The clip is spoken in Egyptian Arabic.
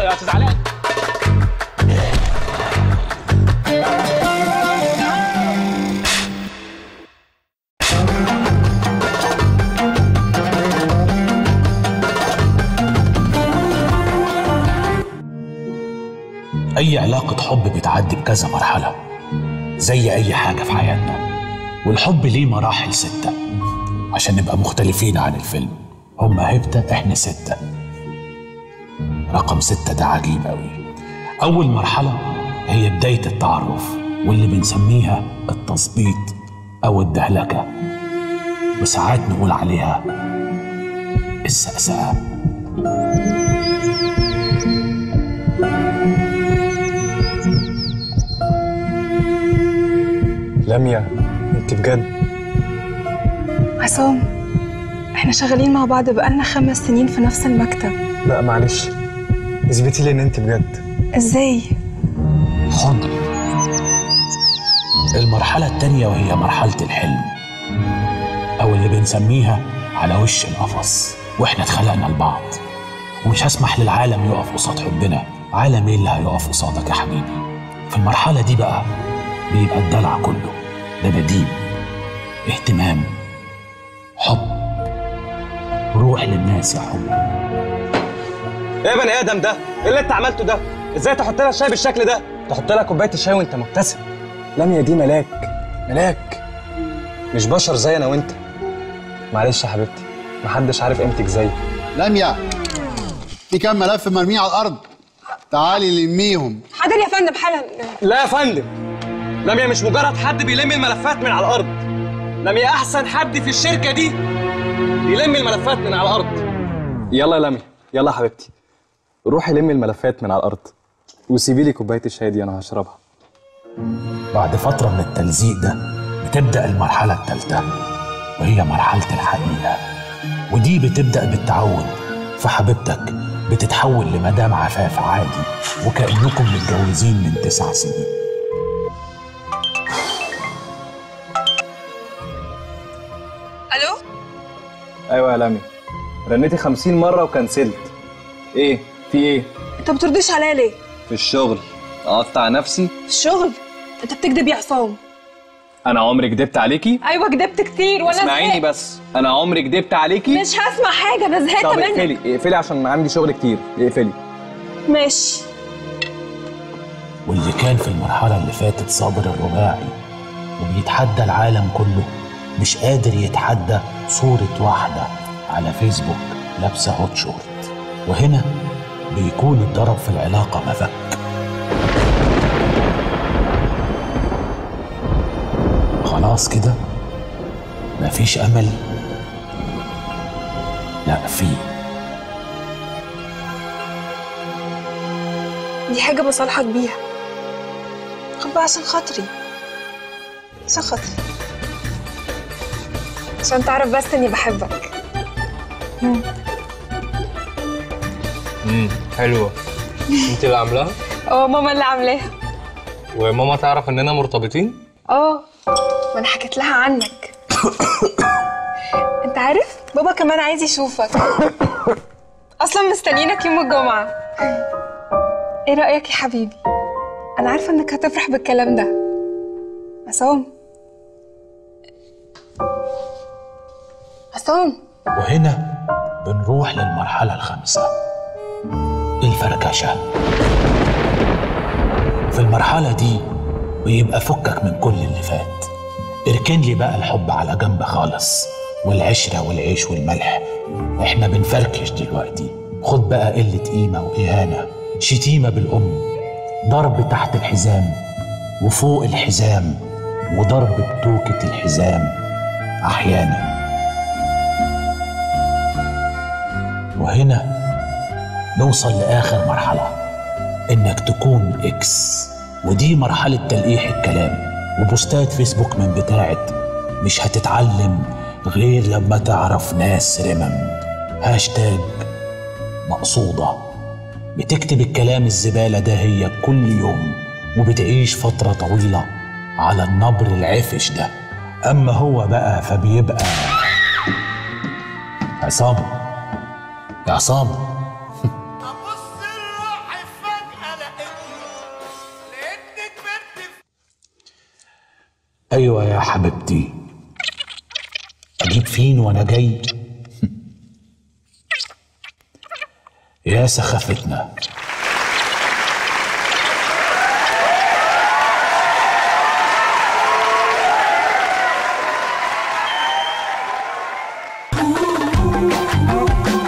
يا استاذ علاء أي علاقة حب بتعدي بكذا مرحلة زي أي حاجة في حياتنا والحب ليه مراحل ستة عشان نبقى مختلفين عن الفيلم هما هبتة إحنا ستة رقم ستة ده عجيب أوي أول مرحلة هي بداية التعرف واللي بنسميها التظبيط أو الدهلكة وساعات نقول عليها السأسأة لميا انت بجد عصام احنا شغالين مع بعض بقالنا خمس سنين في نفس المكتب لا معلش اثبتي لي ان انت بجد ازاي حضن المرحلة التانية وهي مرحلة الحلم أو اللي بنسميها على وش القفص وإحنا اتخلقنا لبعض ومش هسمح للعالم يقف قصاد حبنا عالم إيه اللي هيقف قصادك يا حبيبي في المرحلة دي بقى بيبقى الدلع كله دباديب اهتمام حب روح للناس يا حب ايه يا بني ادم ده ايه اللي انت عملته ده ازاي تحط لها الشاي بالشكل ده تحط لها كوبايه الشاي وانت مبتسم لميا دي ملاك ملاك مش بشر زي انا وانت معلش يا حبيبتي محدش عارف قيمتك زيي لميا في كام ملف مرمي على الارض تعالي لميهم حاضر يا فندم حالا لا يا فندم لميا مش مجرد حد بيلم الملفات من على الارض لميا احسن حد في الشركه دي بيلم الملفات من على الارض يلا يا لميا يلا يا حبيبتي روحي لمي الملفات من على الارض وسيبي لي كوبايه الشاي دي انا هشربها بعد فترة من التلزيق ده بتبدأ المرحلة الثالثة وهي مرحلة الحقيقة ودي بتبدأ بالتعود فحبيبتك بتتحول لمدام عفاف عادي وكأنكم متجوزين من تسع سنين الو ايوه يا لميا رنيتي 50 مره وكنسلت ايه في ايه انت بتردش عليا ليه في الشغل اقطع نفسي في الشغل انت بتكذب يا عصام انا عمري كدبت عليكي ايوه كدبت كتير وانا اسمعيني زهقت. بس انا عمري كدبت عليكي مش هسمع حاجه انا زهقت طب منك اقفلي اقفلي عشان عندي شغل كتير اقفلي ماشي واللي كان في المرحلة اللي فاتت صابر الرباعي وبيتحدى العالم كله مش قادر يتحدى صورة واحدة على فيسبوك لابسة هوت شورت وهنا بيكون الضرب في العلاقة مفك خلاص كده مفيش أمل لا في دي حاجه بصالحك بيها خد بقى عشان خاطري عشان خاطري عشان تعرف بس اني بحبك امم حلوه انت اللي عاملاها اه ماما اللي عاملاها وماما تعرف اننا مرتبطين اه ما انا حكيت لها عنك انت عارف بابا كمان عايز يشوفك اصلا مستنيينك يوم الجمعه ايه رايك يا حبيبي انا عارفه انك هتفرح بالكلام ده عصام عصام وهنا بنروح للمرحلة الخامسة الفركشة في المرحلة دي بيبقى فكك من كل اللي فات اركن لي بقى الحب على جنب خالص والعشرة والعيش والملح احنا بنفركش دلوقتي خد بقى قلة قيمة وإهانة شتيمة بالأم ضرب تحت الحزام وفوق الحزام وضرب بتوكة الحزام أحياناً وهنا نوصل لآخر مرحلة إنك تكون إكس ودي مرحلة تلقيح الكلام وبوستات فيسبوك من بتاعت مش هتتعلم غير لما تعرف ناس رمم هاشتاج مقصودة بتكتب الكلام الزبالة ده هي كل يوم وبتعيش فترة طويلة على النبر العفش ده أما هو بقى فبيبقى عصام يا عصام ايوه يا حبيبتي اجيب فين وانا جاي يا سخافتنا